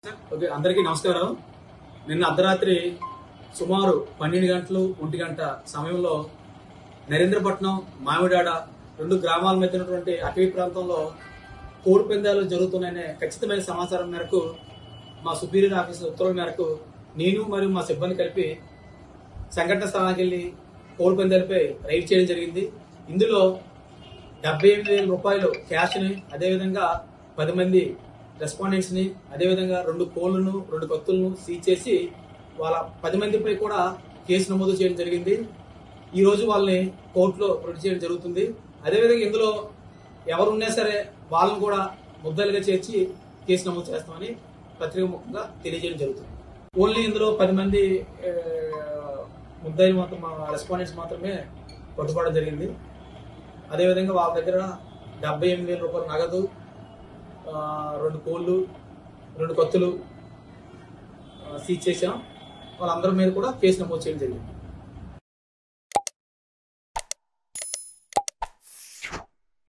okay అందరికీ నమస్కారం నిన్న అర్ధరాత్రి సుమారు పన్నెండు గంటలు ఒంటి గంట సమయంలో నరేంద్రపట్నం మామిడాడ రెండు గ్రామాల మధ్య ఉన్నటువంటి అటవీ ప్రాంతంలో కోడి పందాలు జరుగుతున్నాయనే ఖచ్చితమైన సమాచారం మేరకు మా సుపీరియర్ ఆఫీసర్ ఉత్తర్వుల మేరకు నేను మరియు మా సిబ్బంది కలిపి సంఘటన స్థలానికి వెళ్ళి కోడి పందాలపై రైడ్ చేయడం జరిగింది ఇందులో డెబ్బై ఎనిమిది వేల రూపాయలు క్యాష్ ని అదేవిధంగా పది మంది రెస్పాండెంట్స్ ని అదేవిధంగా రెండు కోళ్లను రెండు కత్తులను సీజ్ చేసి వాళ్ళ పది మందిపై కూడా కేసు నమోదు చేయడం జరిగింది ఈ రోజు వాళ్ళని కోర్టులో ప్రొడ్యూస్ చేయడం జరుగుతుంది అదేవిధంగా ఇందులో ఎవరున్నా సరే వాళ్ళని కూడా ముద్దాలుగా చేర్చి కేసు నమోదు చేస్తామని పత్రిక ముఖంగా తెలియజేయడం జరుగుతుంది ఓన్లీ ఇందులో పది మంది ఆ, ముద్దాయిలు మాత్రం రెస్పాండెంట్స్ మాత్రమే పట్టుకోవడం జరిగింది అదేవిధంగా వాళ్ళ దగ్గర డెబ్బై ఎనిమిది వేల రూపాయలు నగదు ఆ, రెండు కోళ్ళు రెండు కత్తులు ఆ, సీజ్ చేశాం వాళ్ళందరి మీద కూడా కేసు నమోదు చేయడం జరిగింది